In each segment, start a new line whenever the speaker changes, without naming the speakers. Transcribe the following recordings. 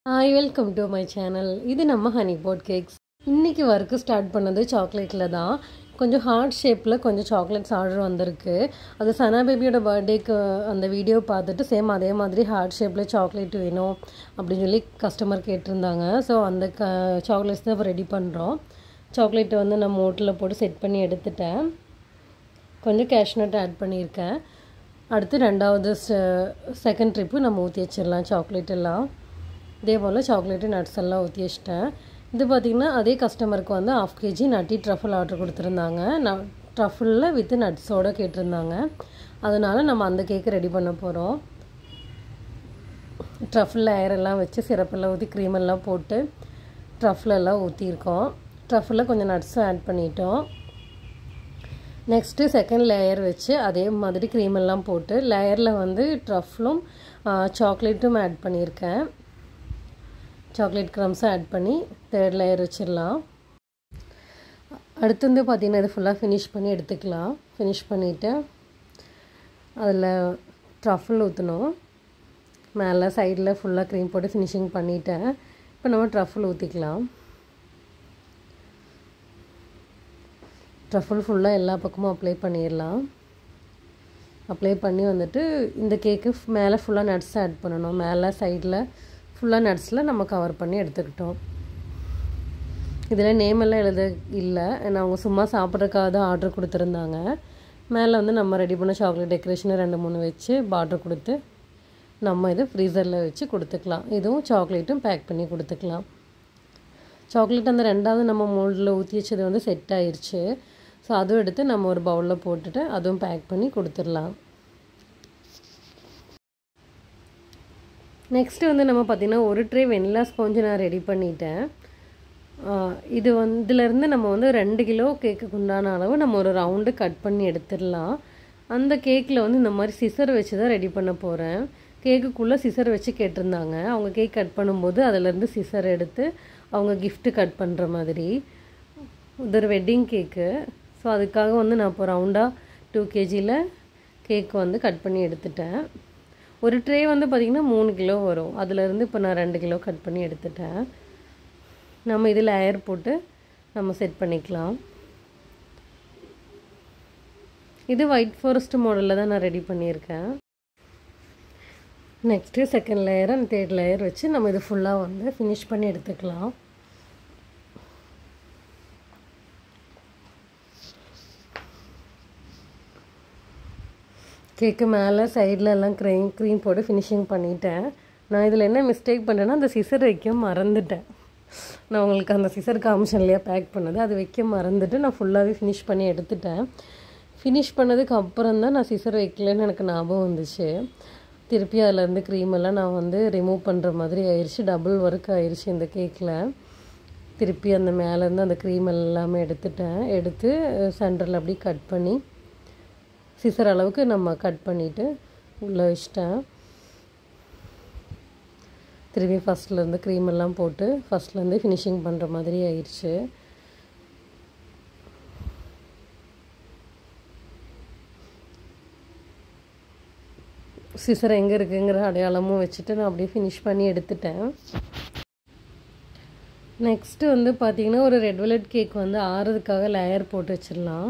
hi welcome to my channel இது நம்ம honey pot cakes இன்றைக்கி ஒர்க்கு ஸ்டார்ட் பண்ணது சாக்லேட்டில் தான் கொஞ்சம் ஹார்ட் ஷேப்பில் கொஞ்சம் சாக்லேட்ஸ் ஆர்டர் வந்திருக்கு அது சனா பேபியோட பர்த்டேக்கு அந்த வீடியோ பார்த்துட்டு சேம் அதே மாதிரி ஹார்ட் ஷேப்பில் சாக்லேட் வேணும் அப்படின்னு சொல்லி கஸ்டமர் கேட்டிருந்தாங்க ஸோ அந்த க சாக்லேட்ஸ் தான் இப்போ ரெடி பண்ணுறோம் சாக்லேட்டை வந்து நான் மோட்டில் போட்டு செட் பண்ணி எடுத்துட்டேன் கொஞ்சம் கேஷ்நட் ஆட் பண்ணியிருக்கேன் அடுத்து ரெண்டாவது செகண்ட் ட்ரிப்பு நம்ம ஊற்றி வச்சிடலாம் சாக்லேட் எல்லாம் இதே போல் சாக்லேட்டு நட்ஸ் எல்லாம் ஊற்றி வச்சிட்டேன் இது பார்த்திங்கன்னா அதே கஸ்டமருக்கு வந்து half kg nutty truffle order கொடுத்துருந்தாங்க நான் ட்ரஃபிளில் வித்து நட்ஸோடு கேட்டிருந்தாங்க அதனால் நம்ம அந்த கேக்கு ரெடி பண்ண போகிறோம் ட்ரஃபிள் லேயரெல்லாம் வச்சு சிரப்பெல்லாம் ஊற்றி க்ரீம் எல்லாம் போட்டு ட்ரஃபிள் எல்லாம் ஊற்றிருக்கோம் ட்ரஃபிளில் கொஞ்சம் நட்ஸும் ஆட் பண்ணிட்டோம் நெக்ஸ்ட்டு செகண்ட் லேயர் வச்சு அதே மாதிரி க்ரீம் எல்லாம் போட்டு லேயரில் வந்து ட்ரஃப்லும் சாக்லேட்டும் ஆட் பண்ணியிருக்கேன் சாக்லேட் க்ரம்ஸும் ஆட் பண்ணி தேர்ட் லேயர் வச்சிடலாம் அடுத்து வந்து பார்த்திங்கன்னா இது ஃபுல்லாக ஃபினிஷ் பண்ணி எடுத்துக்கலாம் ஃபினிஷ் பண்ணிவிட்டு அதில் ட்ரஃபிள் ஊற்றணும் மேலே சைடில் ஃபுல்லாக க்ரீம் போட்டு ஃபினிஷிங் பண்ணிட்டேன் இப்போ நம்ம ட்ரஃபிள் ஊற்றிக்கலாம் ட்ரஃபிள் ஃபுல்லாக எல்லா பக்கமும் அப்ளை பண்ணிடலாம் அப்ளை பண்ணி வந்துட்டு இந்த கேக்கு மேலே ஃபுல்லாக நட்ஸ் ஆட் பண்ணணும் மேலே சைடில் ஃபுல்லாக நட்ஸில் நம்ம கவர் பண்ணி எடுத்துக்கிட்டோம் இதில் நேமெல்லாம் எழுத இல்லை ஏன்னா அவங்க சும்மா சாப்பிட்றதுக்காக தான் ஆர்டர் கொடுத்துருந்தாங்க மேலே வந்து நம்ம ரெடி பண்ண சாக்லேட் டெக்கரேஷனை ரெண்டு மூணு வச்சு பார்டர் கொடுத்து நம்ம இது ஃப்ரீசரில் வச்சு கொடுத்துக்கலாம் இதுவும் சாக்லேட்டும் பேக் பண்ணி கொடுத்துக்கலாம் சாக்லேட் அந்த ரெண்டாவது நம்ம மோல்டில் ஊற்றி வச்சது வந்து செட் ஆயிடுச்சு ஸோ அதுவும் எடுத்து நம்ம ஒரு பவுலில் போட்டுட்டு அதுவும் பேக் பண்ணி கொடுத்துடலாம் நெக்ஸ்ட்டு வந்து நம்ம பார்த்திங்கன்னா ஒரு ட்ரே வெண்ணிலா ஸ்பாஞ்சு நான் ரெடி பண்ணிட்டேன் இது வந்து இதிலேருந்து நம்ம வந்து ரெண்டு கிலோ கேக்குக்கு உண்டான அளவு நம்ம ஒரு ரவுண்டு கட் பண்ணி எடுத்துடலாம் அந்த கேக்கில் வந்து இந்த மாதிரி சிசர் வச்சு தான் ரெடி பண்ண போகிறேன் கேக்குக்குள்ளே சிசர் வச்சு கேட்டிருந்தாங்க அவங்க கேக் கட் பண்ணும்போது அதிலேருந்து சிசர் எடுத்து அவங்க கிஃப்ட்டு கட் பண்ணுற மாதிரி இது ஒரு வெட்டிங் கேக்கு ஸோ அதுக்காக வந்து நான் இப்போ ரவுண்டாக டூ கேஜியில் கேக் வந்து கட் பண்ணி எடுத்துட்டேன் ஒரு ட்ரே வந்து பார்த்திங்கன்னா மூணு கிலோ வரும் அதிலேருந்து இப்போ நான் ரெண்டு கிலோ கட் பண்ணி எடுத்துட்டேன் நம்ம இதில் ஏர் போட்டு நம்ம செட் பண்ணிக்கலாம் இது ஒயிட் ஃபாரஸ்ட் மாடலில் தான் நான் ரெடி பண்ணியிருக்கேன் next second layer and third layer வச்சு நம்ம இது ஃபுல்லாக வந்து ஃபினிஷ் பண்ணி எடுத்துக்கலாம் கேக்கு மேலே சைடில் எல்லாம் க்ரீம் க்ரீம் போட்டு ஃபினிஷிங் பண்ணிட்டேன் நான் இதில் என்ன மிஸ்டேக் பண்ணேன்னா அந்த சிசர் வைக்க மறந்துட்டேன் நான் உங்களுக்கு அந்த சிசர் காமிஷன்லேயே பேக் பண்ணது அது வைக்க மறந்துட்டு நான் ஃபுல்லாகவே ஃபினிஷ் பண்ணி எடுத்துட்டேன் ஃபினிஷ் பண்ணதுக்கு அப்புறம் தான் நான் சிசர் வைக்கலன்னு எனக்கு ஞாபகம் வந்துச்சு திருப்பி அதிலேருந்து க்ரீம் எல்லாம் நான் வந்து ரிமூவ் பண்ணுற மாதிரி ஆயிடுச்சு டபுள் ஒர்க் ஆயிடுச்சு இந்த கேக்கில் திருப்பி அந்த மேலேருந்து அந்த க்ரீம் எல்லாமே எடுத்துட்டேன் எடுத்து சென்டரில் அப்படி கட் பண்ணி சிசர் அளவுக்கு நம்ம கட் பண்ணிவிட்டு உள்ளே வச்சிட்டேன் திரும்பி ஃபஸ்ட்லேருந்து க்ரீம் எல்லாம் போட்டு ஃபஸ்ட்லேருந்து ஃபினிஷிங் பண்ணுற மாதிரி ஆயிடுச்சு சிசர் எங்கே இருக்குங்கிற அடையாளமும் வச்சுட்டு நான் அப்படியே ஃபினிஷ் பண்ணி எடுத்துட்டேன் நெக்ஸ்ட்டு வந்து பார்த்திங்கன்னா ஒரு ரெட் வெலட் கேக் வந்து ஆறுறதுக்காக லேயர் போட்டு வச்சிடலாம்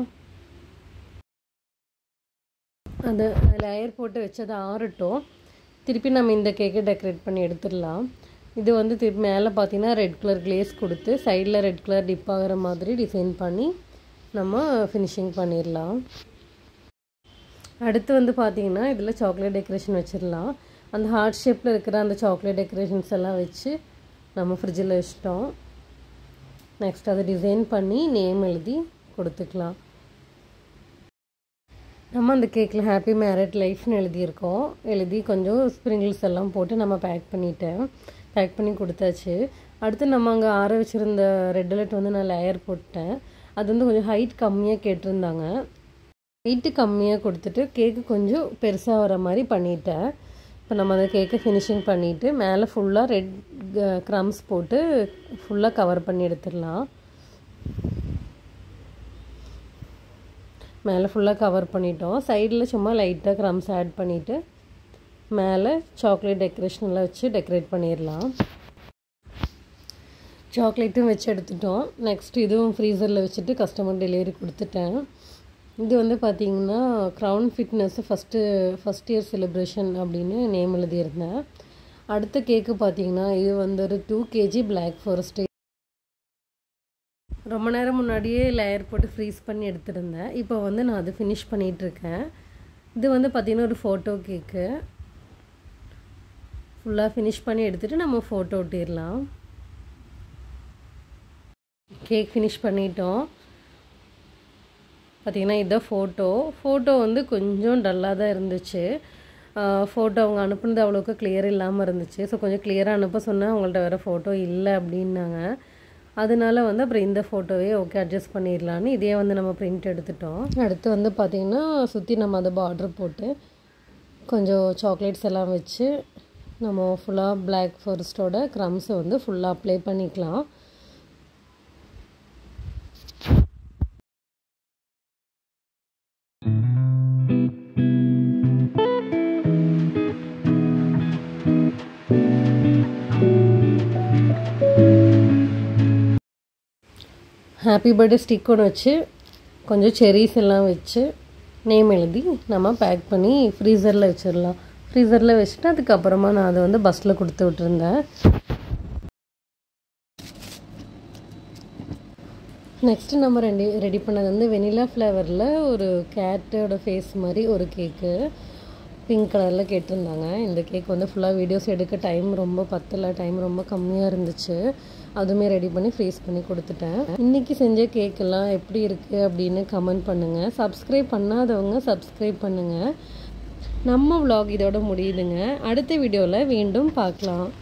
அது லேயர் போட்டு வச்சதை ஆறட்டும் திருப்பி நம்ம இந்த கேக்கை டெக்கரேட் பண்ணி எடுத்துடலாம் இது வந்து திருப்பி மேலே பார்த்தீங்கன்னா ரெட் கலர் கிளேஸ் கொடுத்து சைடில் ரெட் கலர் டிப் ஆகிற மாதிரி டிசைன் பண்ணி நம்ம ஃபினிஷிங் பண்ணிடலாம் அடுத்து வந்து பார்த்திங்கன்னா இதில் சாக்லேட் டெக்கரேஷன் வச்சிடலாம் அந்த ஹார்ட் ஷேப்பில் இருக்கிற அந்த சாக்லேட் டெக்கரேஷன்ஸ் எல்லாம் வச்சு நம்ம ஃப்ரிட்ஜில் வச்சிட்டோம் நெக்ஸ்ட் அதை டிசைன் பண்ணி நேம் எழுதி கொடுத்துக்கலாம் நம்ம அந்த கேக்கில் ஹாப்பி மேரிட் லைஃப்னு எழுதியிருக்கோம் எழுதி கொஞ்சம் ஸ்ப்ரிங்கிள்ஸ் எல்லாம் போட்டு நம்ம பேக் பண்ணிட்டேன் பேக் பண்ணி கொடுத்தாச்சு அடுத்து நம்ம அங்கே ஆற வச்சுருந்த ரெட் அலர்ட் வந்து நான் லேயர் போட்டேன் அது வந்து கொஞ்சம் ஹைட் கம்மியாக கேட்டிருந்தாங்க ஹைட்டு கம்மியாக கொடுத்துட்டு கேக்கு கொஞ்சம் பெருசாக வர மாதிரி பண்ணிட்டேன் இப்போ நம்ம அந்த கேக்கை ஃபினிஷிங் பண்ணிவிட்டு மேலே ஃபுல்லாக ரெட் க்ரம்ஸ் போட்டு ஃபுல்லாக கவர் பண்ணி எடுத்துடலாம் மேலே ஃபுல்லாக கவர் பண்ணிட்டோம் சைடில் சும்மா லைட்டாக க்ரம்ஸ் ஆட் பண்ணிவிட்டு மேலே சாக்லேட் டெக்கரேஷன் எல்லாம் வச்சு டெக்கரேட் பண்ணிடலாம் சாக்லேட்டும் வச்சு எடுத்துட்டோம் நெக்ஸ்ட் இதுவும் ஃப்ரீசரில் வச்சுட்டு கஸ்டமர் டெலிவரி கொடுத்துட்டேன் இது வந்து பார்த்திங்கன்னா crown fitness first first year celebration அப்படின்னு நேம் எழுதியிருந்தேன் அடுத்த கேக்கு பார்த்தீங்கன்னா இது வந்து ஒரு டூ கேஜி பிளாக் ஃபாரஸ்ட்டு ரொம்ப நேரம் முன்னாடியே லேயர் போட்டு ஃப்ரீஸ் பண்ணி எடுத்திருந்தேன் இப்போ வந்து நான் அது ஃபினிஷ் பண்ணிகிட்ருக்கேன் இது வந்து பார்த்திங்கன்னா ஒரு ஃபோட்டோ கேக்கு ஃபுல்லாக ஃபினிஷ் பண்ணி எடுத்துகிட்டு நம்ம ஃபோட்டோ ஒட்டிடலாம் கேக் ஃபினிஷ் பண்ணிட்டோம் பார்த்திங்கன்னா இதுதான் ஃபோட்டோ ஃபோட்டோ வந்து கொஞ்சம் டல்லாக தான் இருந்துச்சு ஃபோட்டோ அவங்க அனுப்புனது அவ்வளோக்கு கிளியர் இல்லாமல் இருந்துச்சு ஸோ கொஞ்சம் கிளியராக அனுப்ப சொன்னால் அவங்கள்ட்ட வேறு ஃபோட்டோ இல்லை அப்படின்னாங்க அதனால வந்து அப்புறம் இந்த ஃபோட்டோவே ஓகே அட்ஜஸ்ட் பண்ணிடலான்னு இதே வந்து நம்ம பிரிண்ட் எடுத்துட்டோம் அடுத்து வந்து பார்த்திங்கன்னா சுற்றி நம்ம அதை பார்டர் போட்டு கொஞ்சம் சாக்லேட்ஸ் எல்லாம் வச்சு நம்ம ஃபுல்லாக பிளாக் ஃபாரஸ்ட்டோட க்ரம்ஸை வந்து ஃபுல்லாக அப்ளை பண்ணிக்கலாம் ஹாப்பி பர்த்டே ஸ்டிக் ஒன்று வச்சு கொஞ்சம் செரீஸ் எல்லாம் வச்சு நேம் எழுதி நம்ம பேக் பண்ணி ஃப்ரீசரில் வச்சிடலாம் ஃப்ரீசரில் வச்சுட்டு அதுக்கப்புறமா நான் அதை வந்து பஸ்ஸில் கொடுத்து விட்டுருந்தேன் நெக்ஸ்ட்டு நம்ம ரெடி ரெடி பண்ணது வந்து வெனிலா ஃப்ளேவரில் ஒரு கேட்டோட ஃபேஸ் மாதிரி ஒரு கேக்கு பிங்க் கலரில் கேட்டிருந்தாங்க இந்த கேக் வந்து ஃபுல்லாக வீடியோஸ் எடுக்க டைம் ரொம்ப பத்தலை டைம் ரொம்ப கம்மியாக இருந்துச்சு அதுவுமே ரெடி பண்ணி ஃப்ரீஸ் பண்ணி கொடுத்துட்டேன் இன்றைக்கி செஞ்ச கேக்கெல்லாம் எப்படி இருக்குது அப்படின்னு கமெண்ட் பண்ணுங்கள் சப்ஸ்கிரைப் பண்ணாதவங்க சப்ஸ்கிரைப் பண்ணுங்கள் நம்ம vlog இதோட முடியுதுங்க அடுத்த வீடியோவில் மீண்டும் பார்க்கலாம்